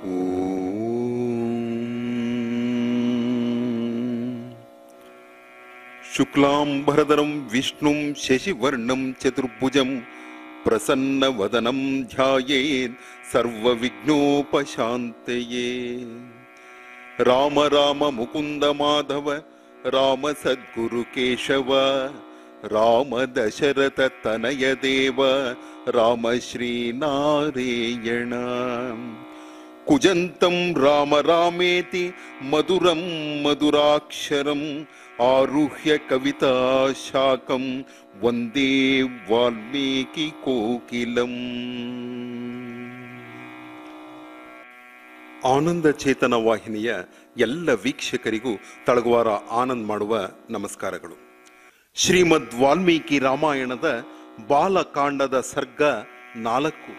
शुक्लाम्बरधरं विष्णुं शशिवर्णं चतुर्भुजं प्रसन्नवदनं ध्यायेत् सर्वविघ्नोपशान्तये राम राम मुकुन्द माधव राम सद्गुरु केशव राम दशरथ तनय देव राम श्रीनारायण कुजन्तं राम रामेति मधुरं मधुराक्षरम् आरुह्य कविता शाकं वन्दे वाल्मीकि कोकिलम् ಆನಂದ ಚೇತನ ವಾಹಿನಿಯ ಎಲ್ಲ ವೀಕ್ಷಕರಿಗೂ ತಳಗುವಾರ ಆನಂದ್ ಮಾಡುವ ನಮಸ್ಕಾರಗಳು ಶ್ರೀಮದ್ ವಾಲ್ಮೀಕಿ ರಾಮಾಯಣದ ಬಾಲಕಾಂಡದ ಸರ್ಗ ನಾಲ್ಕು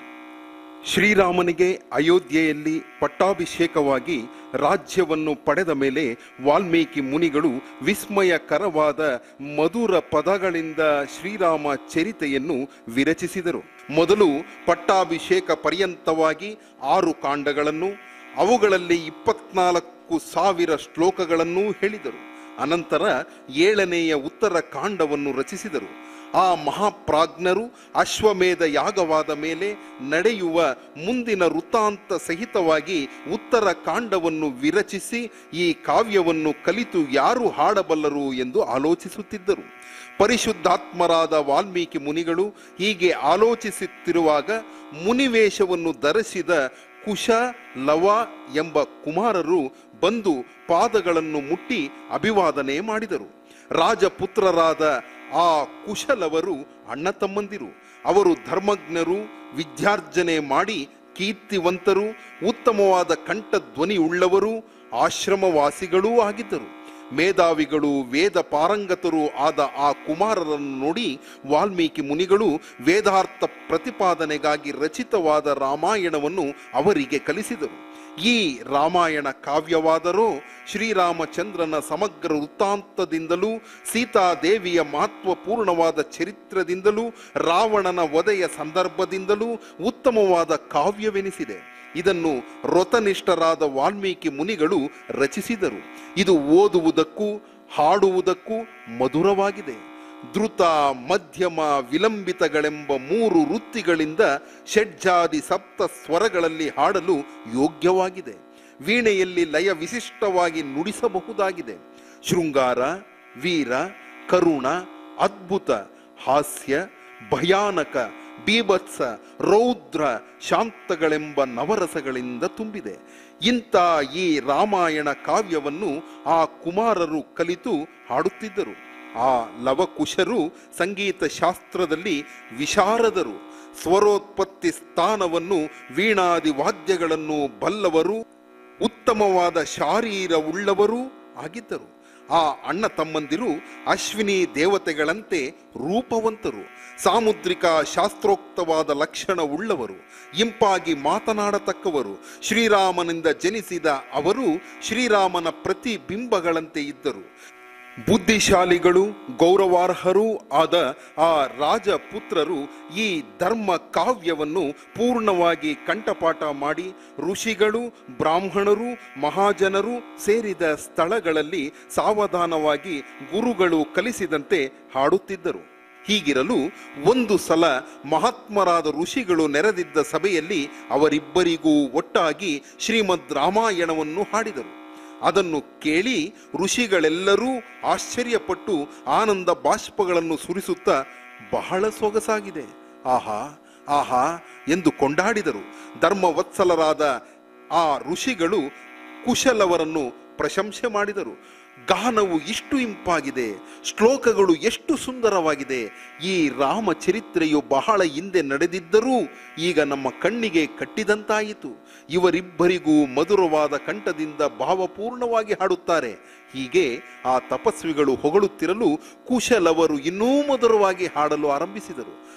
ಶ್ರೀರಾಮನಿಗೆ ಅಯೋಧ್ಯೆಯಲ್ಲಿ ಪಟ್ಟಾಭಿಷೇಕವಾಗಿ ರಾಜ್ಯವನ್ನು ಪಡೆದ ಮೇಲೆ ವಾಲ್ಮೀಕಿ ಮುನಿಗಳು ವಿಸ್ಮಯಕರವಾದ ಮಧುರ ಪದಗಳಿಂದ ಶ್ರೀರಾಮ ಚರಿತೆಯನ್ನು ವಿರಚಿಸಿದರು ಮೊದಲು ಪಟ್ಟಾಭಿಷೇಕ ಪರ್ಯಂತವಾಗಿ ಆರು ಕಾಂಡಗಳನ್ನು ಅವುಗಳಲ್ಲಿ ಇಪ್ಪತ್ನಾಲ್ಕು ಸಾವಿರ ಶ್ಲೋಕಗಳನ್ನು ಹೇಳಿದರು ಅನಂತರ ಏಳನೆಯ ಉತ್ತರ ಕಾಂಡವನ್ನು ರಚಿಸಿದರು ಆ ಮಹಾಪ್ರಾಜ್ಞರು ಅಶ್ವಮೇಧ ಯಾಗವಾದ ಮೇಲೆ ನಡೆಯುವ ಮುಂದಿನ ವೃತ್ತಾಂತ ಸಹಿತವಾಗಿ ಉತ್ತರ ಕಾಂಡವನ್ನು ವಿರಚಿಸಿ ಈ ಕಾವ್ಯವನ್ನು ಕಲಿತು ಯಾರು ಹಾಡಬಲ್ಲರು ಎಂದು ಆಲೋಚಿಸುತ್ತಿದ್ದರು ಪರಿಶುದ್ಧಾತ್ಮರಾದ ವಾಲ್ಮೀಕಿ ಮುನಿಗಳು ಹೀಗೆ ಆಲೋಚಿಸುತ್ತಿರುವಾಗ ಮುನಿವೇಷವನ್ನು ಧರಿಸಿದ ಕುಶ ಲವ ಎಂಬ ಕುಮಾರರು ಬಂದು ಪಾದಗಳನ್ನು ಮುಟ್ಟಿ ಅಭಿವಾದನೆ ಮಾಡಿದರು ರಾಜಪುತ್ರರಾದ ಆ ಕುಶಲವರು ಅಣ್ಣ ತಮ್ಮಂದಿರು ಅವರು ಧರ್ಮಜ್ಞರು ವಿದ್ಯಾರ್ಜನೆ ಮಾಡಿ ಕೀರ್ತಿವಂತರು ಉತ್ತಮವಾದ ಕಂಠಧ್ವನಿ ಉಳ್ಳವರು ಆಶ್ರಮವಾಸಿಗಳೂ ಆಗಿದ್ದರು ಮೇಧಾವಿಗಳು ವೇದ ಪಾರಂಗತರು ಆದ ಆ ಕುಮಾರರನ್ನು ನೋಡಿ ವಾಲ್ಮೀಕಿ ಮುನಿಗಳು ವೇದಾರ್ಥ ಪ್ರತಿಪಾದನೆಗಾಗಿ ರಚಿತವಾದ ರಾಮಾಯಣವನ್ನು ಅವರಿಗೆ ಕಲಿಸಿದರು ಈ ರಾಮಾಯಣ ಕಾವ್ಯವಾದರೂ ಶ್ರೀರಾಮಚಂದ್ರನ ಸಮಗ್ರ ವೃತ್ತಾಂತದಿಂದಲೂ ಸೀತಾದೇವಿಯ ಮಹತ್ವಪೂರ್ಣವಾದ ಚರಿತ್ರದಿಂದಲೂ ರಾವಣನ ವಧೆಯ ಸಂದರ್ಭದಿಂದಲೂ ಉತ್ತಮವಾದ ಕಾವ್ಯವೆನಿಸಿದೆ ಇದನ್ನು ವ್ರತನಿಷ್ಠರಾದ ವಾಲ್ಮೀಕಿ ಮುನಿಗಳು ರಚಿಸಿದರು ಇದು ಓದುವುದಕ್ಕೂ ಹಾಡುವುದಕ್ಕೂ ಮಧುರವಾಗಿದೆ ದ್ರುತ ಮಧ್ಯಮ ವಿಲಂಬಿತಗಳೆಂಬ ಮೂರು ವೃತ್ತಿಗಳಿಂದ ಷಡ್ಜಾದಿ ಸಪ್ತ ಸ್ವರಗಳಲ್ಲಿ ಹಾಡಲು ಯೋಗ್ಯವಾಗಿದೆ ವೀಣೆಯಲ್ಲಿ ಲಯ ವಿಶಿಷ್ಟವಾಗಿ ನುಡಿಸಬಹುದಾಗಿದೆ ಶೃಂಗಾರ ವೀರ ಕರುಣ ಅದ್ಭುತ ಹಾಸ್ಯ ಭಯಾನಕ ಬೀಭತ್ಸ ರೌದ್ರ ಶಾಂತಗಳೆಂಬ ನವರಸಗಳಿಂದ ತುಂಬಿದೆ ಇಂಥ ಈ ರಾಮಾಯಣ ಕಾವ್ಯವನ್ನು ಆ ಕುಮಾರರು ಕಲಿತು ಹಾಡುತ್ತಿದ್ದರು ಆ ಲವಕುಶರು ಸಂಗೀತ ಶಾಸ್ತ್ರದಲ್ಲಿ ವಿಶಾರದರು ಸ್ವರೋತ್ಪತ್ತಿ ಸ್ಥಾನವನ್ನು ವೀಣಾದಿ ವಾದ್ಯಗಳನ್ನು ಬಲ್ಲವರು ಉತ್ತಮವಾದ ಶಾರೀರ ಉಳ್ಳವರೂ ಆಗಿದ್ದರು ಆ ಅಣ್ಣ ತಮ್ಮಂದಿರು ಅಶ್ವಿನಿ ದೇವತೆಗಳಂತೆ ರೂಪವಂತರು ಸಾಮುದ್ರಿಕ ಶಾಸ್ತ್ರೋಕ್ತವಾದ ಲಕ್ಷಣ ಉಳ್ಳವರು ಇಂಪಾಗಿ ಮಾತನಾಡತಕ್ಕವರು ಶ್ರೀರಾಮನಿಂದ ಜನಿಸಿದ ಅವರು ಶ್ರೀರಾಮನ ಪ್ರತಿಬಿಂಬಗಳಂತೆ ಇದ್ದರು ಬುದ್ಧಿಶಾಲಿಗಳು ಗೌರವಾರ್ಹರೂ ಆದ ಆ ರಾಜಪುತ್ರರು ಈ ಧರ್ಮ ಕಾವ್ಯವನ್ನು ಪೂರ್ಣವಾಗಿ ಕಂಠಪಾಠ ಮಾಡಿ ಋಷಿಗಳು ಬ್ರಾಹ್ಮಣರು ಮಹಾಜನರು ಸೇರಿದ ಸ್ಥಳಗಳಲ್ಲಿ ಸಾವಧಾನವಾಗಿ ಗುರುಗಳು ಕಲಿಸಿದಂತೆ ಹಾಡುತ್ತಿದ್ದರು ಹೀಗಿರಲು ಒಂದು ಸಲ ಮಹಾತ್ಮರಾದ ಋಷಿಗಳು ನೆರೆದಿದ್ದ ಸಭೆಯಲ್ಲಿ ಅವರಿಬ್ಬರಿಗೂ ಒಟ್ಟಾಗಿ ಶ್ರೀಮದ್ ರಾಮಾಯಣವನ್ನು ಹಾಡಿದರು ಅದನ್ನು ಕೇಳಿ ಋಷಿಗಳೆಲ್ಲರೂ ಆಶ್ಚರ್ಯಪಟ್ಟು ಆನಂದ ಬಾಷ್ಪಗಳನ್ನು ಸುರಿಸುತ್ತಾ ಬಹಳ ಸೊಗಸಾಗಿದೆ ಆಹಾ ಆಹಾ ಎಂದು ಕೊಂಡಾಡಿದರು ಧರ್ಮವತ್ಸಲರಾದ ಆ ಋಷಿಗಳು ಕುಶಲವರನ್ನು ಪ್ರಶಂಸೆ ಮಾಡಿದರು ಗಾನವು ಇಷ್ಟು ಇಂಪಾಗಿದೆ ಶ್ಲೋಕಗಳು ಎಷ್ಟು ಸುಂದರವಾಗಿದೆ ಈ ರಾಮಚರಿತ್ರೆಯು ಬಹಳ ಹಿಂದೆ ನಡೆದಿದ್ದರೂ ಈಗ ನಮ್ಮ ಕಣ್ಣಿಗೆ ಕಟ್ಟಿದಂತಾಯಿತು ಇವರಿಬ್ಬರಿಗೂ ಮಧುರವಾದ ಕಂಠದಿಂದ ಭಾವಪೂರ್ಣವಾಗಿ ಹಾಡುತ್ತಾರೆ ಹೀಗೆ ಆ ತಪಸ್ವಿಗಳು ಹೊಗಳುತ್ತಿರಲು ಕುಶಲವರು ಇನ್ನೂ ಮಧುರವಾಗಿ ಹಾಡಲು ಆರಂಭಿಸಿದರು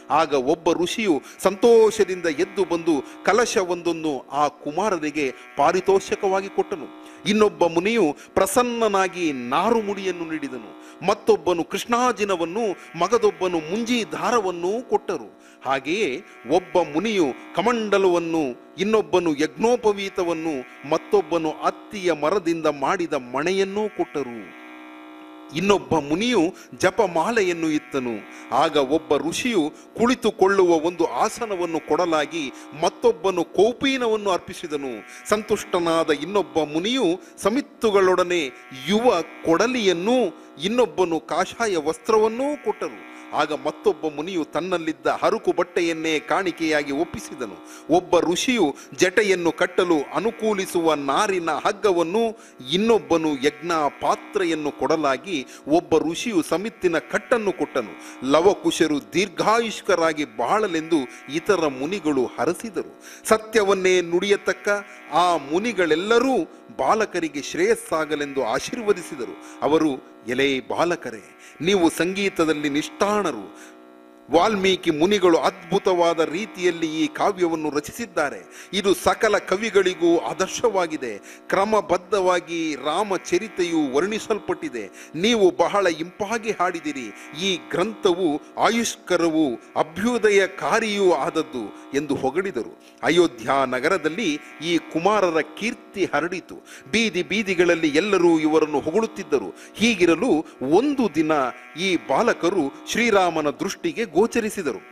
ಆಗ ಒಬ್ಬ ಋಷಿಯು ಸಂತೋಷದಿಂದ ಎದ್ದು ಬಂದು ಕಲಶವೊಂದನ್ನು ಆ ಕುಮಾರನಿಗೆ ಪಾರಿತೋಷಕವಾಗಿ ಕೊಟ್ಟನು ಇನ್ನೊಬ್ಬ ಮುನಿಯು ಪ್ರಸನ್ನನಾಗಿ ನಾರು ಮುಡಿಯನ್ನು ನೀಡಿದನು ಮತ್ತೊಬ್ಬನು ಕೃಷ್ಣಾಜಿನವನ್ನು ಮಗದೊಬ್ಬನು ಮುಂಜಿ ದಾರವನ್ನೂ ಕೊಟ್ಟರು ಹಾಗೆಯೇ ಒಬ್ಬ ಮುನಿಯು ಕಮಂಡಲವನ್ನು ಇನ್ನೊಬ್ಬನು ಯಜ್ಞೋಪವೀತವನ್ನು ಮತ್ತೊಬ್ಬನು ಅತ್ತಿಯ ಮರದಿಂದ ಮಾಡಿದ ಮಣೆಯನ್ನೂ ಕೊಟ್ಟರು ಇನ್ನೊಬ್ಬ ಮುನಿಯು ಜಪಮಾಲೆಯನ್ನು ಇತ್ತನು ಆಗ ಒಬ್ಬ ಋಷಿಯು ಕುಳಿತುಕೊಳ್ಳುವ ಒಂದು ಆಸನವನ್ನು ಕೊಡಲಾಗಿ ಮತ್ತೊಬ್ಬನು ಕೌಪೀನವನ್ನು ಅರ್ಪಿಸಿದನು ಸಂತುಷ್ಟನಾದ ಇನ್ನೊಬ್ಬ ಮುನಿಯು ಸಮಿತ್ತುಗಳೊಡನೆ ಯುವ ಕೊಡಲಿಯನ್ನು ಇನ್ನೊಬ್ಬನು ಕಾಷಾಯ ವಸ್ತ್ರವನ್ನೂ ಕೊಟ್ಟರು ಆಗ ಮತ್ತೊಬ್ಬ ಮುನಿಯು ತನ್ನಲ್ಲಿದ್ದ ಹರುಕು ಬಟ್ಟೆಯನ್ನೇ ಕಾಣಿಕೆಯಾಗಿ ಒಪ್ಪಿಸಿದನು ಒಬ್ಬ ಋಷಿಯು ಜಟೆಯನ್ನು ಕಟ್ಟಲು ಅನುಕೂಲಿಸುವ ನಾರಿನ ಹಗ್ಗವನ್ನು ಇನ್ನೊಬ್ಬನು ಯಜ್ಞ ಪಾತ್ರೆಯನ್ನು ಕೊಡಲಾಗಿ ಒಬ್ಬ ಋಷಿಯು ಸಮಿತ್ತಿನ ಕಟ್ಟನ್ನು ಕೊಟ್ಟನು ಲವಕುಶರು ದೀರ್ಘಾಯುಷ್ಕರಾಗಿ ಬಾಳಲೆಂದು ಇತರ ಮುನಿಗಳು ಹರಸಿದರು ಸತ್ಯವನ್ನೇ ನುಡಿಯತಕ್ಕ ಆ ಮುನಿಗಳೆಲ್ಲರೂ ಬಾಲಕರಿಗೆ ಶ್ರೇಯಸ್ಸಾಗಲೆಂದು ಆಶೀರ್ವದಿಸಿದರು ಅವರು ಎಲೆ ಬಾಲಕರೇ ನೀವು ಸಂಗೀತದಲ್ಲಿ ನಿಷ್ಠಾಣರು ವಾಲ್ಮೀಕಿ ಮುನಿಗಳು ಅದ್ಭುತವಾದ ರೀತಿಯಲ್ಲಿ ಈ ಕಾವ್ಯವನ್ನು ರಚಿಸಿದ್ದಾರೆ ಇದು ಸಕಲ ಕವಿಗಳಿಗೂ ಆದರ್ಶವಾಗಿದೆ ಕ್ರಮಬದ್ಧವಾಗಿ ರಾಮಚರಿತೆಯು ವರ್ಣಿಸಲ್ಪಟ್ಟಿದೆ ನೀವು ಬಹಳ ಇಂಪಾಗಿ ಹಾಡಿದಿರಿ ಈ ಗ್ರಂಥವು ಆಯುಷ್ಕರವು ಅಭ್ಯುದಯಕಾರಿಯೂ ಆದದ್ದು ಎಂದು ಹೊಗಳಿದರು ಅಯೋಧ್ಯ ನಗರದಲ್ಲಿ ಈ ಕುಮಾರರ ಕೀರ್ತಿ ಹರಡಿತು ಬೀದಿ ಬೀದಿಗಳಲ್ಲಿ ಎಲ್ಲರೂ ಇವರನ್ನು ಹೊಗಳುತ್ತಿದ್ದರು ಹೀಗಿರಲು ಒಂದು ದಿನ ಈ ಬಾಲಕರು ಶ್ರೀರಾಮನ ದೃಷ್ಟಿಗೆ ಗೋಚರಿಸಿದರು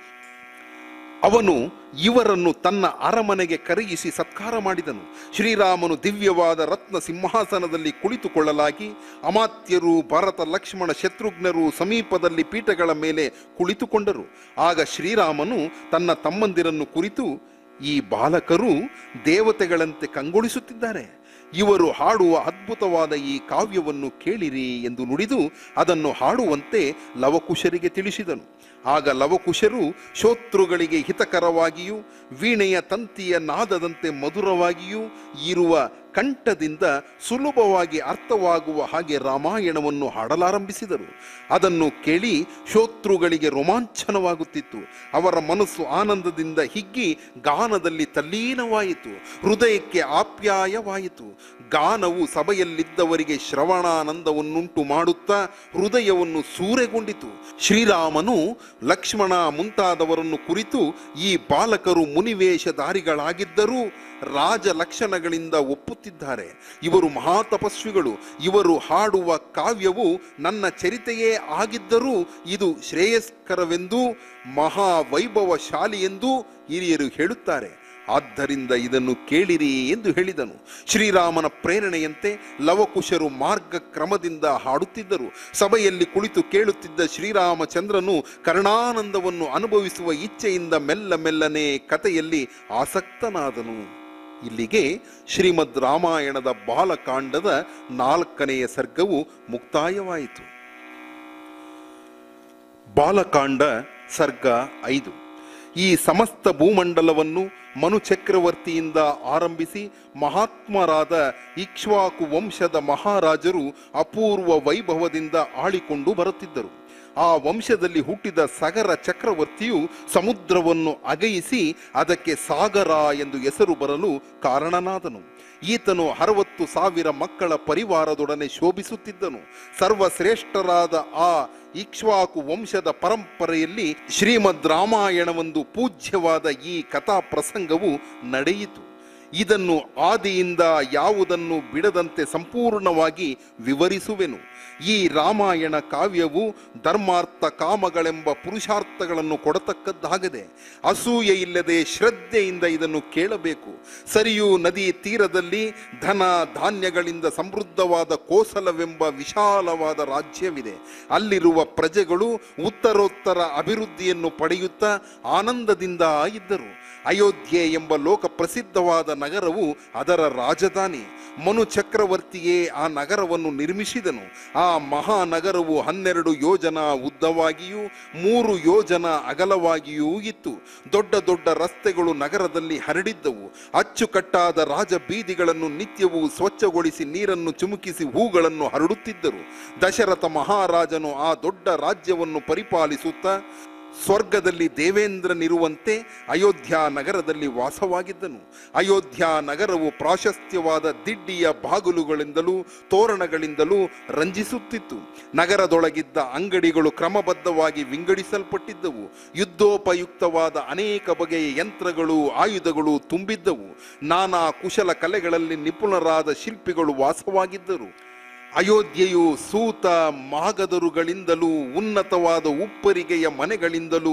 ಅವನು ಇವರನ್ನು ತನ್ನ ಅರಮನೆಗೆ ಕರೆಯಿಸಿ ಸತ್ಕಾರ ಮಾಡಿದನು ಶ್ರೀರಾಮನು ದಿವ್ಯವಾದ ರತ್ನ ಸಿಂಹಾಸನದಲ್ಲಿ ಕುಳಿತುಕೊಳ್ಳಲಾಗಿ ಅಮಾತ್ಯರು ಭರತ ಲಕ್ಷ್ಮಣ ಶತ್ರುಘ್ನರು ಸಮೀಪದಲ್ಲಿ ಪೀಠಗಳ ಮೇಲೆ ಕುಳಿತುಕೊಂಡರು ಆಗ ಶ್ರೀರಾಮನು ತನ್ನ ತಮ್ಮಂದಿರನ್ನು ಕುರಿತು ಈ ಬಾಲಕರು ದೇವತೆಗಳಂತೆ ಕಂಗೊಳಿಸುತ್ತಿದ್ದಾರೆ ಇವರು ಹಾಡುವ ಅದ್ಭುತವಾದ ಈ ಕಾವ್ಯವನ್ನು ಕೇಳಿರಿ ಎಂದು ನುಡಿದು ಅದನ್ನು ಹಾಡುವಂತೆ ಲವಕುಶರಿಗೆ ತಿಳಿಸಿದನು ಆಗ ಲವಕುಶರು ಶೋತೃಗಳಿಗೆ ಹಿತಕರವಾಗಿಯೂ ವೀಣೆಯ ತಂತಿಯ ನಾದದಂತೆ ಮಧುರವಾಗಿಯೂ ಇರುವ ಕಂಠದಿಂದ ಸುಲಭವಾಗಿ ಅರ್ಥವಾಗುವ ಹಾಗೆ ರಾಮಾಯಣವನ್ನು ಹಾಡಲಾರಂಭಿಸಿದರು ಅದನ್ನು ಕೇಳಿ ಶೋತೃಗಳಿಗೆ ರೋಮಾಂಚನವಾಗುತ್ತಿತ್ತು ಅವರ ಮನಸ್ಸು ಆನಂದದಿಂದ ಹಿಗ್ಗಿ ಗಾನದಲ್ಲಿ ತಲ್ಲೀನವಾಯಿತು ಹೃದಯಕ್ಕೆ ಆಪ್ಯಾಯವಾಯಿತು ಗಾನವು ಸಭೆಯಲ್ಲಿದ್ದವರಿಗೆ ಶ್ರವಣಾನಂದವನ್ನುಂಟು ಮಾಡುತ್ತಾ ಹೃದಯವನ್ನು ಸೂರೆಗೊಂಡಿತು ಶ್ರೀರಾಮನು ಲಕ್ಷ್ಮಣ ಮುಂತಾದವರನ್ನು ಕುರಿತು ಈ ಬಾಲಕರು ಮುನಿವೇಷಧಾರಿಗಳಾಗಿದ್ದರೂ ರಾಜ ಲಕ್ಷಣಗಳಿಂದ ಒಪ್ಪುತ್ತಿದ್ದಾರೆ ಇವರು ಮಹಾತಪಸ್ವಿಗಳು ಇವರು ಹಾಡುವ ಕಾವ್ಯವು ನನ್ನ ಚರಿತೆಯೇ ಆಗಿದ್ದರೂ ಇದು ಶ್ರೇಯಸ್ಕರವೆಂದೂ ಮಹಾವೈಭವಶಾಲಿ ಎಂದೂ ಹಿರಿಯರು ಹೇಳುತ್ತಾರೆ ಆದ್ದರಿಂದ ಇದನ್ನು ಕೇಳಿರಿ ಎಂದು ಹೇಳಿದನು ಶ್ರೀರಾಮನ ಪ್ರೇರಣೆಯಂತೆ ಲವಕುಶರು ಮಾರ್ಗ ಕ್ರಮದಿಂದ ಹಾಡುತ್ತಿದ್ದರು ಸಭೆಯಲ್ಲಿ ಕುಳಿತು ಕೇಳುತ್ತಿದ್ದ ಶ್ರೀರಾಮಚಂದ್ರನು ಕರ್ಣಾನಂದವನ್ನು ಅನುಭವಿಸುವ ಇಚ್ಛೆಯಿಂದ ಮೆಲ್ಲ ಮೆಲ್ಲನೆ ಕಥೆಯಲ್ಲಿ ಆಸಕ್ತನಾದನು ಇಲ್ಲಿಗೆ ಶ್ರೀಮದ್ ರಾಮಾಯಣದ ಬಾಲಕಾಂಡದ ನಾಲ್ಕನೆಯ ಸರ್ಗವು ಮುಕ್ತಾಯವಾಯಿತು ಬಾಲಕಾಂಡ ಸರ್ಗ ಐದು ಈ ಸಮಸ್ತ ಭೂಮಂಡಲವನ್ನು ಮನು ಚಕ್ರವರ್ತಿಯಿಂದ ಆರಂಭಿಸಿ ಮಹಾತ್ಮರಾದ ಇಕ್ಷ್ವಾಕು ವಂಶದ ಮಹಾರಾಜರು ಅಪೂರ್ವ ವೈಭವದಿಂದ ಆಳಿಕೊಂಡು ಬರುತ್ತಿದ್ದರು ಆ ವಂಶದಲ್ಲಿ ಹುಟ್ಟಿದ ಸಗರ ಚಕ್ರವರ್ತಿಯು ಸಮುದ್ರವನ್ನು ಅಗಯಿಸಿ ಅದಕ್ಕೆ ಸಾಗರ ಎಂದು ಹೆಸರು ಬರಲು ಕಾರಣನಾದನು ಈತನು ಅರವತ್ತು ಸಾವಿರ ಮಕ್ಕಳ ಪರಿವಾರದೊಡನೆ ಶೋಭಿಸುತ್ತಿದ್ದನು ಸರ್ವಶ್ರೇಷ್ಠರಾದ ಆ ಇಕ್ಷ್ವಾಕು ವಂಶದ ಪರಂಪರೆಯಲ್ಲಿ ಶ್ರೀಮದ್ ರಾಮಾಯಣವೊಂದು ಪೂಜ್ಯವಾದ ಈ ಕಥಾ ಪ್ರಸಂಗವು ನಡೆಯಿತು ಇದನ್ನು ಆದಿಯಿಂದ ಯಾವುದನ್ನು ಬಿಡದಂತೆ ಸಂಪೂರ್ಣವಾಗಿ ವಿವರಿಸುವೆನು ಈ ರಾಮಾಯಣ ಕಾವ್ಯವು ಧರ್ಮಾರ್ಥ ಕಾಮಗಳೆಂಬ ಪುರುಷಾರ್ಥಗಳನ್ನು ಕೊಡತಕ್ಕದ್ದಾಗದೆ ಅಸೂಯೆ ಇಲ್ಲದೆ ಶ್ರದ್ಧೆಯಿಂದ ಇದನ್ನು ಕೇಳಬೇಕು ಸರಿಯೂ ನದಿ ತೀರದಲ್ಲಿ ಧನ ಧಾನ್ಯಗಳಿಂದ ಸಮೃದ್ಧವಾದ ಕೋಸಲವೆಂಬ ವಿಶಾಲವಾದ ರಾಜ್ಯವಿದೆ ಅಲ್ಲಿರುವ ಪ್ರಜೆಗಳು ಉತ್ತರೋತ್ತರ ಅಭಿವೃದ್ಧಿಯನ್ನು ಪಡೆಯುತ್ತಾ ಆನಂದದಿಂದ ಇದ್ದರು ಅಯೋಧ್ಯೆ ಎಂಬ ಲೋಕ ಪ್ರಸಿದ್ಧವಾದ ನಗರವು ಅದರ ರಾಜಧಾನಿ ಮನು ಚಕ್ರವರ್ತಿಯೇ ಆ ನಗರವನ್ನು ನಿರ್ಮಿಸಿದನು ಆ ಮಹಾನಗರವು ಹನ್ನೆರಡು ಯೋಜನ ಉದ್ದವಾಗಿಯೂ ಮೂರು ಯೋಜನ ಅಗಲವಾಗಿಯೂ ಇತ್ತು ದೊಡ್ಡ ದೊಡ್ಡ ರಸ್ತೆಗಳು ನಗರದಲ್ಲಿ ಹರಡಿದ್ದವು ಅಚ್ಚುಕಟ್ಟಾದ ರಾಜ ಬೀದಿಗಳನ್ನು ನಿತ್ಯವೂ ಸ್ವಚ್ಛಗೊಳಿಸಿ ನೀರನ್ನು ಚುಮುಕಿಸಿ ಹೂಗಳನ್ನು ಹರಡುತ್ತಿದ್ದರು ದಶರಥ ಮಹಾರಾಜನು ಆ ದೊಡ್ಡ ರಾಜ್ಯವನ್ನು ಪರಿಪಾಲಿಸುತ್ತಾ ಸ್ವರ್ಗದಲ್ಲಿ ದೇವೇಂದ್ರನಿರುವಂತೆ ಅಯೋಧ್ಯ ನಗರದಲ್ಲಿ ವಾಸವಾಗಿದ್ದನು ಅಯೋಧ್ಯ ನಗರವು ಪ್ರಾಶಸ್ತ್ಯವಾದ ದಿಡ್ಡಿಯ ಬಾಗಿಲುಗಳಿಂದಲೂ ತೋರಣಗಳಿಂದಲೂ ರಂಜಿಸುತ್ತಿತ್ತು ನಗರದೊಳಗಿದ್ದ ಅಂಗಡಿಗಳು ಕ್ರಮಬದ್ಧವಾಗಿ ವಿಂಗಡಿಸಲ್ಪಟ್ಟಿದ್ದವು ಯುದ್ಧೋಪಯುಕ್ತವಾದ ಅನೇಕ ಬಗೆಯ ಯಂತ್ರಗಳು ಆಯುಧಗಳು ತುಂಬಿದ್ದವು ನಾನಾ ಕುಶಲ ಕಲೆಗಳಲ್ಲಿ ನಿಪುಣರಾದ ಶಿಲ್ಪಿಗಳು ವಾಸವಾಗಿದ್ದರು ಅಯೋಧ್ಯೆಯು ಸೂತ ಮಾಗದರುಗಳಿಂದಲೂ ಉನ್ನತವಾದ ಉಪ್ಪರಿಗೆಯ ಮನೆಗಳಿಂದಲೂ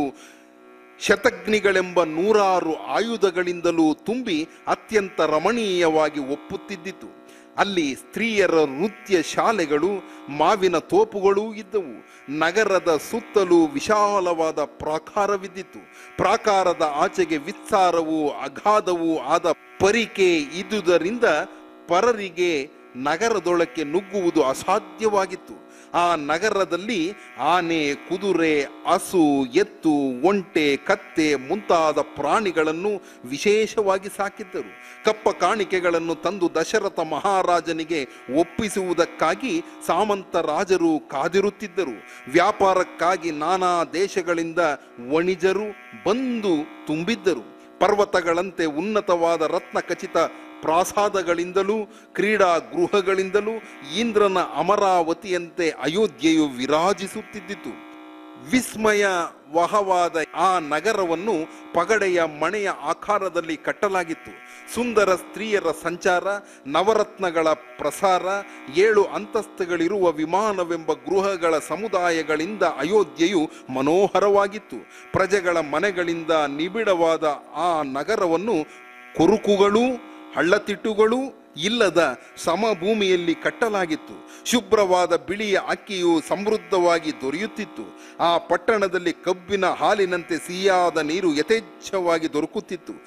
ಶತಗ್ನಿಗಳೆಂಬ ನೂರಾರು ಆಯುಧಗಳಿಂದಲೂ ತುಂಬಿ ಅತ್ಯಂತ ರಮಣೀಯವಾಗಿ ಒಪ್ಪುತ್ತಿದ್ದಿತು ಅಲ್ಲಿ ಸ್ತ್ರೀಯರ ನೃತ್ಯ ಶಾಲೆಗಳು ಮಾವಿನ ತೋಪುಗಳೂ ಇದ್ದವು ನಗರದ ಸುತ್ತಲೂ ವಿಶಾಲವಾದ ಪ್ರಾಕಾರವಿದ್ದಿತು ಪ್ರಾಕಾರದ ಆಚೆಗೆ ವಿಸ್ತಾರವೂ ಅಗಾಧವೂ ಆದ ಪರಿಕೆ ಇದ್ದುದರಿಂದ ಪರರಿಗೆ ನಗರದೊಳಕ್ಕೆ ನುಗ್ಗುವುದು ಅಸಾಧ್ಯವಾಗಿತ್ತು ಆ ನಗರದಲ್ಲಿ ಆನೆ ಕುದುರೆ ಹಸು ಎತ್ತು ಒಂಟೆ ಕತ್ತೆ ಮುಂತಾದ ಪ್ರಾಣಿಗಳನ್ನು ವಿಶೇಷವಾಗಿ ಸಾಕಿದ್ದರು ಕಪ್ಪ ಕಾಣಿಕೆಗಳನ್ನು ತಂದು ದಶರಥ ಮಹಾರಾಜನಿಗೆ ಒಪ್ಪಿಸುವುದಕ್ಕಾಗಿ ಸಾಮಂತ ರಾಜರು ಕಾದಿರುತ್ತಿದ್ದರು ವ್ಯಾಪಾರಕ್ಕಾಗಿ ನಾನಾ ದೇಶಗಳಿಂದ ವಣಿಜರು ಬಂದು ತುಂಬಿದ್ದರು ಪರ್ವತಗಳಂತೆ ಉನ್ನತವಾದ ರತ್ನ ಖಚಿತ ಪ್ರಾಸಾದಗಳಿಂದಲೂ ಕ್ರೀಡಾ ಗೃಹಗಳಿಂದಲೂ ಇಂದ್ರನ ಅಮರಾವತಿಯಂತೆ ಅಯೋಧ್ಯೆಯು ವಿರಾಜಿಸುತ್ತಿದ್ದಿತು ವಿಸ್ಮಯ ವಹವಾದ ಆ ನಗರವನ್ನು ಪಗಡೆಯ ಮಣೆಯ ಆಕಾರದಲ್ಲಿ ಕಟ್ಟಲಾಗಿತ್ತು ಸುಂದರ ಸ್ತ್ರೀಯರ ಸಂಚಾರ ನವರತ್ನಗಳ ಪ್ರಸಾರ ಏಳು ಅಂತಸ್ತುಗಳಿರುವ ವಿಮಾನವೆಂಬ ಗೃಹಗಳ ಸಮುದಾಯಗಳಿಂದ ಅಯೋಧ್ಯೆಯು ಮನೋಹರವಾಗಿತ್ತು ಪ್ರಜೆಗಳ ಮನೆಗಳಿಂದ ನಿಬಿಡವಾದ ಆ ನಗರವನ್ನು ಕುರುಕುಗಳು ಹಳ್ಳತಿಟ್ಟುಗಳು ಇಲ್ಲದ ಸಮಭೂಮಿಯಲ್ಲಿ ಕಟ್ಟಲಾಗಿತ್ತು ಶುಭ್ರವಾದ ಬಿಳಿಯ ಅಕ್ಕಿಯು ಸಮೃದ್ಧವಾಗಿ ದೊರೆಯುತ್ತಿತ್ತು ಆ ಪಟ್ಟಣದಲ್ಲಿ ಕಬ್ಬಿನ ಹಾಲಿನಂತೆ ಸಿಹಿಯಾದ ನೀರು ಯಥೇಚ್ಛವಾಗಿ ದೊರಕುತ್ತಿತ್ತು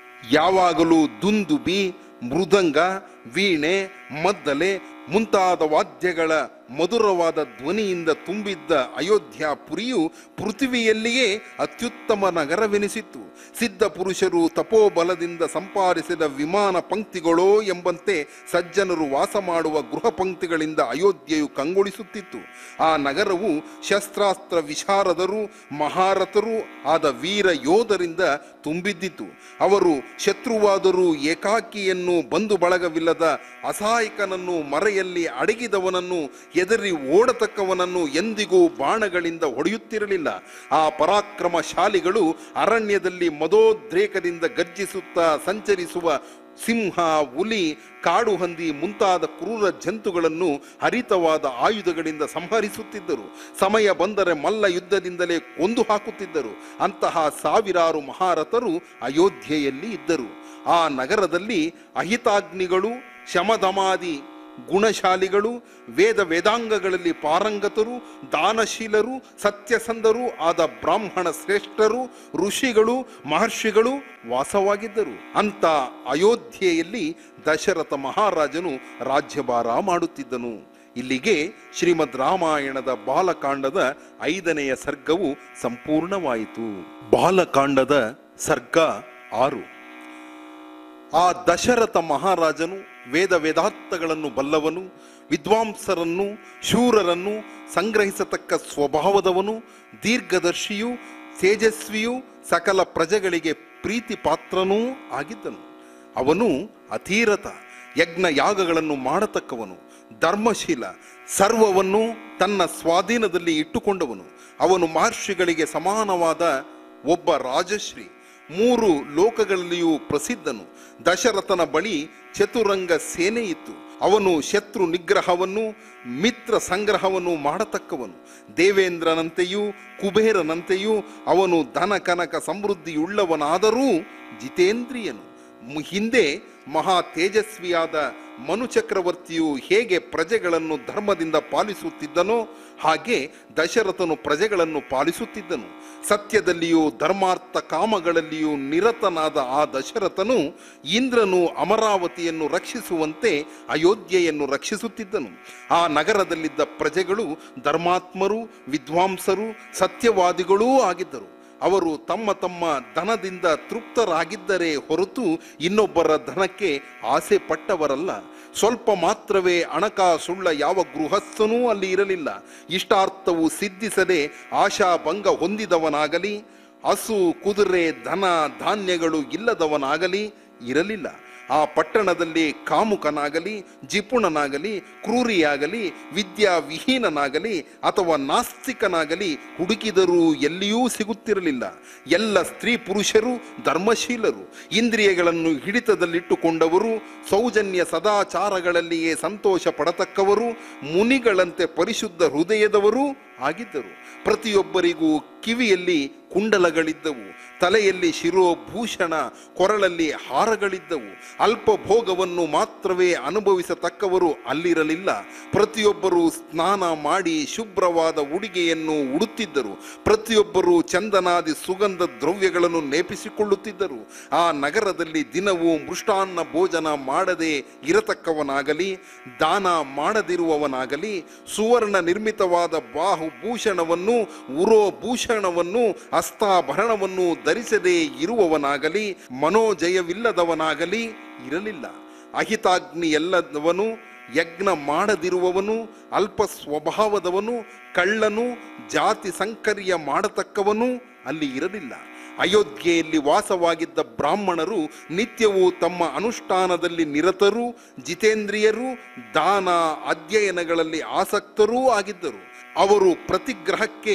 ಯಾವಾಗಲೂ ದುಂದುಬಿ ಮೃದಂಗ ವೀಣೆ ಮದ್ದಲೆ ಮುಂತಾದ ವಾದ್ಯಗಳ ಮಧುರವಾದ ಧ್ವನಿಯಿಂದ ತುಂಬಿದ್ದ ಅಯೋಧ್ಯ ಪುರಿಯು ಪೃಥ್ವಿಯಲ್ಲಿಯೇ ಅತ್ಯುತ್ತಮ ನಗರವೆನಿಸಿತ್ತು ಸಿದ್ಧ ಪುರುಷರು ತಪೋಬಲದಿಂದ ಸಂಪಾದಿಸಿದ ವಿಮಾನ ಪಂಕ್ತಿಗಳೋ ಎಂಬಂತೆ ಸಜ್ಜನರು ವಾಸ ಮಾಡುವ ಗೃಹ ಪಂಕ್ತಿಗಳಿಂದ ಅಯೋಧ್ಯೆಯು ಕಂಗೊಳಿಸುತ್ತಿತ್ತು ಆ ನಗರವು ಶಸ್ತ್ರಾಸ್ತ್ರ ವಿಶಾರದರು ಮಹಾರಥರು ಆದ ವೀರ ಯೋಧರಿಂದ ತುಂಬಿದ್ದಿತು ಅವರು ಶತ್ರುವಾದರೂ ಏಕಾಕಿಯನ್ನು ಬಂಧು ಬಳಗವಿಲ್ಲದ ಅಸಹಾಯಕನನ್ನು ಮರೆಯಲ್ಲಿ ಅಡಗಿದವನನ್ನು ಎದರಿ ಓಡತಕ್ಕವನನ್ನು ಎಂದಿಗೂ ಬಾಣಗಳಿಂದ ಹೊಡೆಯುತ್ತಿರಲಿಲ್ಲ ಆ ಪರಾಕ್ರಮಶಾಲಿಗಳು ಅರಣ್ಯದಲ್ಲಿ ಮದೋದ್ರೇಕದಿಂದ ಗರ್ಜಿಸುತ್ತಾ ಸಂಚರಿಸುವ ಸಿಂಹ ಹುಲಿ ಕಾಡು ಹಂದಿ ಮುಂತಾದ ಕ್ರೂರ ಜಂತುಗಳನ್ನು ಹರಿತವಾದ ಆಯುಧಗಳಿಂದ ಸಂಹರಿಸುತ್ತಿದ್ದರು ಸಮಯ ಬಂದರೆ ಮಲ್ಲ ಯುದ್ಧದಿಂದಲೇ ಕೊಂದು ಹಾಕುತ್ತಿದ್ದರು ಅಂತಹ ಸಾವಿರಾರು ಮಹಾರಥರು ಅಯೋಧ್ಯೆಯಲ್ಲಿ ಇದ್ದರು ಆ ನಗರದಲ್ಲಿ ಅಹಿತಾಗ್ನಿಗಳು ಶಮಧಮಾದಿ ಗುಣಶಾಲಿಗಳು ವೇದ ವೇದಾಂಗಗಳಲ್ಲಿ ಪಾರಂಗತರು ದಾನಶೀಲರು ಸತ್ಯಸಂಧರು ಆದ ಬ್ರಾಹ್ಮಣ ಶ್ರೇಷ್ಠರು ಋಷಿಗಳು ಮಹರ್ಷಿಗಳು ವಾಸವಾಗಿದ್ದರು ಅಂತ ಅಯೋಧ್ಯೆಯಲ್ಲಿ ದಶರಥ ಮಹಾರಾಜನು ರಾಜ್ಯಭಾರ ಮಾಡುತ್ತಿದ್ದನು ಇಲ್ಲಿಗೆ ಶ್ರೀಮದ್ ರಾಮಾಯಣದ ಬಾಲಕಾಂಡದ ಐದನೆಯ ಸರ್ಗವು ಸಂಪೂರ್ಣವಾಯಿತು ಬಾಲಕಾಂಡದ ಸರ್ಗ ಆರು ಆ ದಶರಥ ಮಹಾರಾಜನು ವೇದ ವೇದಾರ್ಥಗಳನ್ನು ಬಲ್ಲವನು ವಿದ್ವಾಂಸರನ್ನು ಶೂರರನ್ನು ಸಂಗ್ರಹಿಸತಕ್ಕ ಸ್ವಭಾವದವನು ದೀರ್ಘದರ್ಶಿಯು ತೇಜಸ್ವಿಯು ಸಕಲ ಪ್ರಜೆಗಳಿಗೆ ಪ್ರೀತಿ ಪಾತ್ರನೂ ಆಗಿದ್ದನು ಅವನು ಅತೀರಥ ಯಜ್ಞ ಯಾಗಗಳನ್ನು ಮಾಡತಕ್ಕವನು ಧರ್ಮಶೀಲ ಸರ್ವವನ್ನು ತನ್ನ ಸ್ವಾಧೀನದಲ್ಲಿ ಇಟ್ಟುಕೊಂಡವನು ಅವನು ಮಹರ್ಷಿಗಳಿಗೆ ಸಮಾನವಾದ ಒಬ್ಬ ರಾಜಶ್ರೀ ಮೂರು ಲೋಕಗಳಲ್ಲಿಯೂ ಪ್ರಸಿದ್ಧನು ದಶರಥನ ಬಳಿ ಚತುರಂಗ ಸೇನೆ ಇತ್ತು ಅವನು ಶತ್ರು ನಿಗ್ರಹವನ್ನು ಮಿತ್ರ ಸಂಗ್ರಹವನ್ನು ಮಾಡತಕ್ಕವನು ದೇವೇಂದ್ರನಂತೆಯೂ ಕುಬೇರನಂತೆಯೂ ಅವನು ಧನ ಕನಕ ಸಮೃದ್ಧಿಯುಳ್ಳವನಾದರೂ ಜಿತೇಂದ್ರಿಯನು ಮು- ಹಿಂದೆ ಮಹಾ ತೇಜಸ್ವಿಯಾದ ಮನು ಚಕ್ರವರ್ತಿಯು ಹೇಗೆ ಪ್ರಜೆಗಳನ್ನು ಧರ್ಮದಿಂದ ಪಾಲಿಸುತ್ತಿದ್ದನೋ ಹಾಗೆ ದಶರಥನು ಪ್ರಜೆಗಳನ್ನು ಪಾಲಿಸುತ್ತಿದ್ದನು ಸತ್ಯದಲ್ಲಿಯೂ ಧರ್ಮಾರ್ಥ ಕಾಮಗಳಲ್ಲಿಯೂ ನಿರತನಾದ ಆ ದಶರಥನು ಇಂದ್ರನು ಅಮರಾವತಿಯನ್ನು ರಕ್ಷಿಸುವಂತೆ ಅಯೋಧ್ಯೆಯನ್ನು ರಕ್ಷಿಸುತ್ತಿದ್ದನು ಆ ನಗರದಲ್ಲಿದ್ದ ಪ್ರಜೆಗಳು ಧರ್ಮಾತ್ಮರು ವಿದ್ವಾಂಸರು ಸತ್ಯವಾದಿಗಳೂ ಆಗಿದ್ದರು ಅವರು ತಮ್ಮ ತಮ್ಮ ಧನದಿಂದ ತೃಪ್ತರಾಗಿದ್ದರೆ ಹೊರತು ಇನ್ನೊಬ್ಬರ ಧನಕ್ಕೆ ಆಸೆ ಪಟ್ಟವರಲ್ಲ ಸ್ವಲ್ಪ ಮಾತ್ರವೇ ಅಣಕಾಸುಳ್ಳ ಯಾವ ಗೃಹಸ್ಥನೂ ಅಲ್ಲಿ ಇರಲಿಲ್ಲ ಇಷ್ಟಾರ್ಥವು ಸಿದ್ಧಿಸದೆ ಆಶಾಭಂಗ ಹೊಂದಿದವನಾಗಲಿ ಹಸು ಕುದುರೆ ಧನ ಧಾನ್ಯಗಳು ಇಲ್ಲದವನಾಗಲಿ ಇರಲಿಲ್ಲ ಆ ಪಟ್ಟಣದಲ್ಲಿ ಕಾಮುಕನಾಗಲಿ ಜಿಪುಣನಾಗಲಿ ಕ್ರೂರಿಯಾಗಲಿ ವಿದ್ಯಾವಿಹೀನನಾಗಲಿ ಅಥವಾ ನಾಸ್ತಿಕನಾಗಲಿ ಹುಡುಕಿದರೂ ಎಲ್ಲಿಯೂ ಸಿಗುತ್ತಿರಲಿಲ್ಲ ಎಲ್ಲ ಸ್ತ್ರೀ ಪುರುಷರು ಧರ್ಮಶೀಲರು ಇಂದ್ರಿಯಗಳನ್ನು ಹಿಡಿತದಲ್ಲಿಟ್ಟುಕೊಂಡವರು ಸೌಜನ್ಯ ಸದಾಚಾರಗಳಲ್ಲಿಯೇ ಸಂತೋಷ ಪಡತಕ್ಕವರು ಮುನಿಗಳಂತೆ ಪರಿಶುದ್ಧ ಹೃದಯದವರು ಆಗಿದ್ದರು ಪ್ರತಿಯೊಬ್ಬರಿಗೂ ಕಿವಿಯಲ್ಲಿ ಕುಂಡಲಗಳಿದ್ದವು ತಲೆಯಲ್ಲಿ ಶಿರೋಭೂಷಣ ಕೊರಳಲ್ಲಿ ಹಾರಗಳಿದ್ದವು ಅಲ್ಪ ಭೋಗವನ್ನು ಮಾತ್ರವೇ ಅನುಭವಿಸತಕ್ಕವರು ಅಲ್ಲಿರಲಿಲ್ಲ ಪ್ರತಿಯೊಬ್ಬರು ಸ್ನಾನ ಮಾಡಿ ಶುಭ್ರವಾದ ಉಡುಗೆಯನ್ನು ಉಡುತ್ತಿದ್ದರು ಪ್ರತಿಯೊಬ್ಬರು ಚಂದನಾದಿ ಸುಗಂಧ ದ್ರವ್ಯಗಳನ್ನು ನೇಪಿಸಿಕೊಳ್ಳುತ್ತಿದ್ದರು ಆ ನಗರದಲ್ಲಿ ದಿನವೂ ಮೃಷ್ಟಾನ್ನ ಭೋಜನ ಮಾಡದೆ ಇರತಕ್ಕವನಾಗಲಿ ದಾನ ಮಾಡದಿರುವವನಾಗಲಿ ಸುವರ್ಣ ನಿರ್ಮಿತವಾದ ಬಾಹುಭೂಷಣವನ್ನು ಉರೋಭೂಷಣವನ್ನು ಹಸ್ತಾಭರಣವನ್ನು ಧರಿಸದೇ ಇರುವವನಾಗಲಿ ಮನೋಜಯವಿಲ್ಲದವನಾಗಲಿ ಇರಲಿಲ್ಲ ಅಹಿತಾಗ್ನಿ ಎಲ್ಲದವನು ಯಜ್ಞ ಮಾಡದಿರುವವನು ಅಲ್ಪ ಸ್ವಭಾವದವನು ಕಳ್ಳನು ಜಾತಿ ಸಂಕರ್ಯ ಮಾಡತಕ್ಕವನು ಅಲ್ಲಿ ಇರಲಿಲ್ಲ ಅಯೋಧ್ಯೆಯಲ್ಲಿ ವಾಸವಾಗಿದ್ದ ಬ್ರಾಹ್ಮಣರು ನಿತ್ಯವೂ ತಮ್ಮ ಅನುಷ್ಠಾನದಲ್ಲಿ ನಿರತರು ಜಿತೇಂದ್ರಿಯರು ದಾನ ಅಧ್ಯಯನಗಳಲ್ಲಿ ಆಸಕ್ತರೂ ಆಗಿದ್ದರು ಅವರು ಪ್ರತಿಗ್ರಹಕ್ಕೆ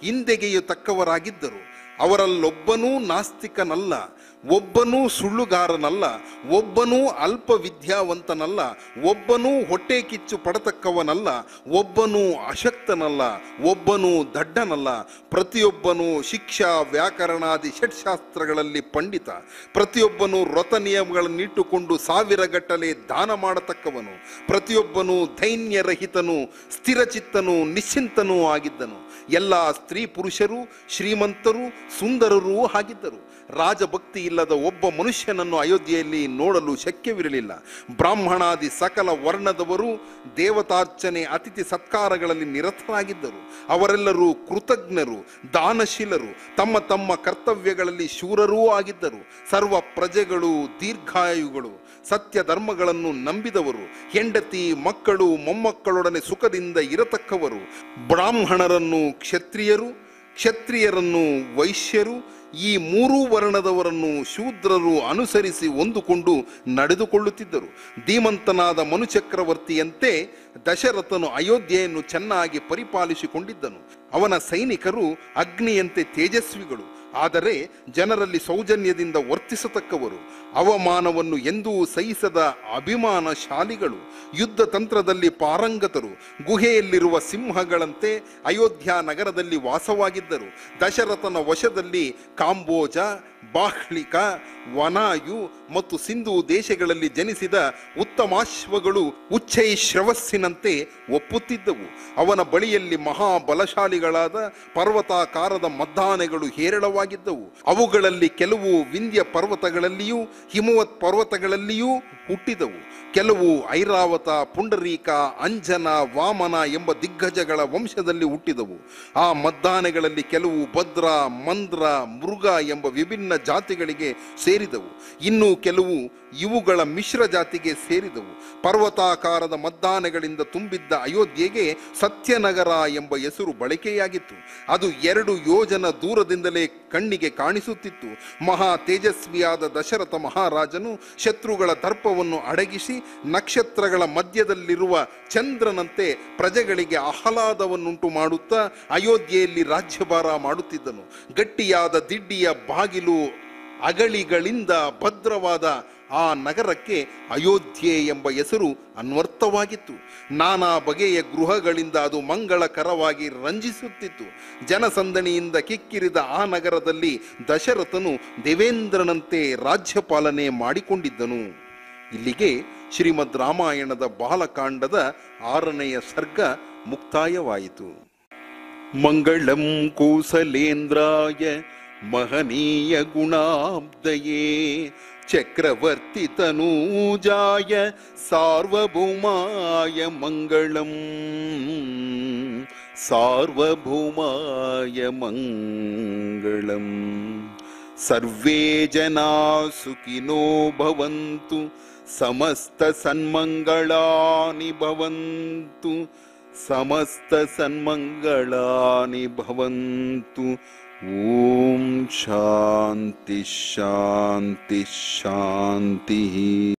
ಹಿಂದೆಗೆಯತಕ್ಕವರಾಗಿದ್ದರು ಅವರಲ್ಲೊಬ್ಬನೂ ನಾಸ್ತಿಕನಲ್ಲ ಒಬ್ಬನೂ ಸುಳ್ಳುಗಾರನಲ್ಲ ಒಬ್ಬನೂ ಅಲ್ಪ ವಿದ್ಯಾವಂತನಲ್ಲ ಒಬ್ಬನೂ ಹೊಟ್ಟೆ ಕಿಚ್ಚು ಪಡತಕ್ಕವನಲ್ಲ ಒಬ್ಬನೂ ಅಶಕ್ತನಲ್ಲ ಒಬ್ಬನೂ ದಡ್ಡನಲ್ಲ ಪ್ರತಿಯೊಬ್ಬನೂ ಶಿಕ್ಷಾ ವ್ಯಾಕರಣಾದಿ ಷಟ್ಶಾಸ್ತ್ರಗಳಲ್ಲಿ ಪಂಡಿತ ಪ್ರತಿಯೊಬ್ಬನು ವ್ರತ ನಿಯಮಗಳನ್ನಿಟ್ಟುಕೊಂಡು ಸಾವಿರಗಟ್ಟಲೆ ದಾನ ಮಾಡತಕ್ಕವನು ಪ್ರತಿಯೊಬ್ಬನು ದೈನ್ಯರಹಿತನು ಸ್ಥಿರಚಿತ್ತನು ನಿಶ್ಚಿಂತನೂ ಆಗಿದ್ದನು ಎಲ್ಲ ಸ್ತ್ರೀ ಪುರುಷರು ಶ್ರೀಮಂತರು ಸುಂದರರೂ ಆಗಿದ್ದರು ರಾಜಭಕ್ತಿ ಇಲ್ಲದ ಒಬ್ಬ ಮನುಷ್ಯನನ್ನು ಅಯೋಧ್ಯೆಯಲ್ಲಿ ನೋಡಲು ಶಕ್ಯವಿರಲಿಲ್ಲ ಬ್ರಾಹ್ಮಣಾದಿ ಸಕಲ ವರ್ಣದವರು ದೇವತಾರ್ಚನೆ ಅತಿಥಿ ಸತ್ಕಾರಗಳಲ್ಲಿ ನಿರತರಾಗಿದ್ದರು ಅವರೆಲ್ಲರೂ ಕೃತಜ್ಞರು ದಾನಶೀಲರು ತಮ್ಮ ತಮ್ಮ ಕರ್ತವ್ಯಗಳಲ್ಲಿ ಶೂರರೂ ಆಗಿದ್ದರು ಸರ್ವ ಪ್ರಜೆಗಳು ದೀರ್ಘಾಯುಗಳು ಸತ್ಯ ಧರ್ಮಗಳನ್ನು ನಂಬಿದವರು ಹೆಂಡತಿ ಮಕ್ಕಳು ಮೊಮ್ಮಕ್ಕಳೊಡನೆ ಸುಖದಿಂದ ಇರತಕ್ಕವರು ಬ್ರಾಹ್ಮಣರನ್ನು ಕ್ಷತ್ರಿಯರು ಕ್ಷತ್ರಿಯರನ್ನು ವೈಶ್ಯರು ಈ ಮೂರೂ ವರ್ಣದವರನ್ನು ಶೂದ್ರರು ಅನುಸರಿಸಿ ಹೊಂದಿಕೊಂಡು ನಡೆದುಕೊಳ್ಳುತ್ತಿದ್ದರು ಧೀಮಂತನಾದ ಮನುಚಕ್ರವರ್ತಿಯಂತೆ ದಶರಥನು ಅಯೋಧ್ಯೆಯನ್ನು ಚೆನ್ನಾಗಿ ಪರಿಪಾಲಿಸಿಕೊಂಡಿದ್ದನು ಅವನ ಸೈನಿಕರು ಅಗ್ನಿಯಂತೆ ತೇಜಸ್ವಿಗಳು ಆದರೆ ಜನರಲ್ಲಿ ಸೌಜನ್ಯದಿಂದ ವರ್ತಿಸತಕ್ಕವರು ಅವಮಾನವನ್ನು ಎಂದೂ ಸಹಿಸದ ಅಭಿಮಾನಶಾಲಿಗಳು ಯುದ್ಧ ತಂತ್ರದಲ್ಲಿ ಪಾರಂಗತರು ಗುಹೆಯಲ್ಲಿರುವ ಸಿಂಹಗಳಂತೆ ಅಯೋಧ್ಯ ನಗರದಲ್ಲಿ ವಾಸವಾಗಿದ್ದರು ದಶರಥನ ವಶದಲ್ಲಿ ಕಾಂಬೋಜ ಬಾಹ್ಲಿಕ ವನಾಯು ಮತ್ತು ಸಿಂಧು ದೇಶಗಳಲ್ಲಿ ಜನಿಸಿದ ಉತ್ತಮಾಶ್ವಗಳು ಉಚ್ಚೈಶ್ರವಸ್ಸಿನಂತೆ ಒಪ್ಪುತ್ತಿದ್ದವು ಅವನ ಬಳಿಯಲ್ಲಿ ಮಹಾಬಲಶಾಲಿಗಳಾದ ಪರ್ವತಾಕಾರದ ಮದ್ದಾನೆಗಳು ಹೇರಳವಾಗಿದ್ದವು ಅವುಗಳಲ್ಲಿ ಕೆಲವು ವಿಂಧ್ಯ ಪರ್ವತಗಳಲ್ಲಿಯೂ ಹಿಮವತ್ ಪರ್ವತಗಳಲ್ಲಿಯೂ ಹುಟ್ಟಿದವು ಕೆಲವು ಐರಾವತ ಪುಂಡರೀಕ ಅಂಜನ ವಾಮನ ಎಂಬ ದಿಗ್ಗಜಗಳ ವಂಶದಲ್ಲಿ ಹುಟ್ಟಿದವು ಆ ಮದ್ದಾನೆಗಳಲ್ಲಿ ಕೆಲವು ಭದ್ರ ಮಂದ್ರ ಮೃಗ ಎಂಬ ವಿಭಿನ್ನ ಜಾತಿಗಳಿಗೆ ಸೇರಿದವು ಇನ್ನು ಕೆಲವು ಇವುಗಳ ಮಿಶ್ರ ಜಾತಿಗೆ ಸೇರಿದವು ಪರ್ವತಾಕಾರದ ಮದ್ದಾನೆಗಳಿಂದ ತುಂಬಿದ್ದ ಅಯೋಧ್ಯೆಗೆ ಸತ್ಯನಗರ ಎಂಬ ಹೆಸರು ಬಳಕೆಯಾಗಿತ್ತು ಅದು ಎರಡು ಯೋಜನ ದೂರದಿಂದಲೇ ಕಣ್ಣಿಗೆ ಕಾಣಿಸುತ್ತಿತ್ತು ಮಹಾ ತೇಜಸ್ವಿಯಾದ ದಶರಥ ಮಹಾರಾಜನು ಶತ್ರುಗಳ ದರ್ಪವನ್ನು ಅಡಗಿಸಿ ನಕ್ಷತ್ರಗಳ ಮಧ್ಯದಲ್ಲಿರುವ ಚಂದ್ರನಂತೆ ಪ್ರಜೆಗಳಿಗೆ ಆಹ್ಲಾದವನ್ನುಂಟು ಮಾಡುತ್ತಾ ಅಯೋಧ್ಯೆಯಲ್ಲಿ ರಾಜ್ಯಭಾರ ಮಾಡುತ್ತಿದ್ದನು ಗಟ್ಟಿಯಾದ ದಿಡ್ಡಿಯ ಬಾಗಿಲು ಅಗಳಿಗಳಿಂದ ಭದ್ರವಾದ ಆ ನಗರಕ್ಕೆ ಅಯೋಧ್ಯೆ ಎಂಬ ಹೆಸರು ಅನ್ವರ್ಥವಾಗಿತ್ತು ನಾನಾ ಬಗೆಯ ಗೃಹಗಳಿಂದ ಅದು ಮಂಗಳಕರವಾಗಿ ರಂಜಿಸುತ್ತಿತ್ತು ಜನಸಂದಣಿಯಿಂದ ಕಿಕ್ಕಿರಿದ ಆ ನಗರದಲ್ಲಿ ದಶರಥನು ದೇವೇಂದ್ರನಂತೆ ರಾಜ್ಯಪಾಲನೆ ಮಾಡಿಕೊಂಡಿದ್ದನು ಇಲ್ಲಿಗೆ ಶ್ರೀಮದ್ ರಾಮಾಯಣದ ಬಾಲಕಾಂಡದ ಆರನೆಯ ಸರ್ಗ ಮುಕ್ತಾಯವಾಯಿತು ಮಂಗಳಂ ಕೌಸಲೇಂದ್ರಾಯ ಮಹನೀಯ ಗುಣಾಬ್ದಯೇ ಚಕ್ರವರ್ತಿ ತನೂಜಾಯ ಸಾರ್ವಭೌಮಾಯ ಮಂಗಳಂ ಸಾರ್ವಭೌಮಾಯ ಮಂಗಳಂ ಸರ್ವೇ ಜನಾ ಸುಖಿನೋ ಭವಂತು ಸಮಸ್ತ ಸನ್ಮಂಗಳಾನಿ ಭವಂತು ಸಮಸ್ತ ಸನ್ಮಂಗಳಾನಿ ಭವಂತು ಓಂ ಶಾಂತಿ ಶಾಂತಿ ಶಾಂತಿ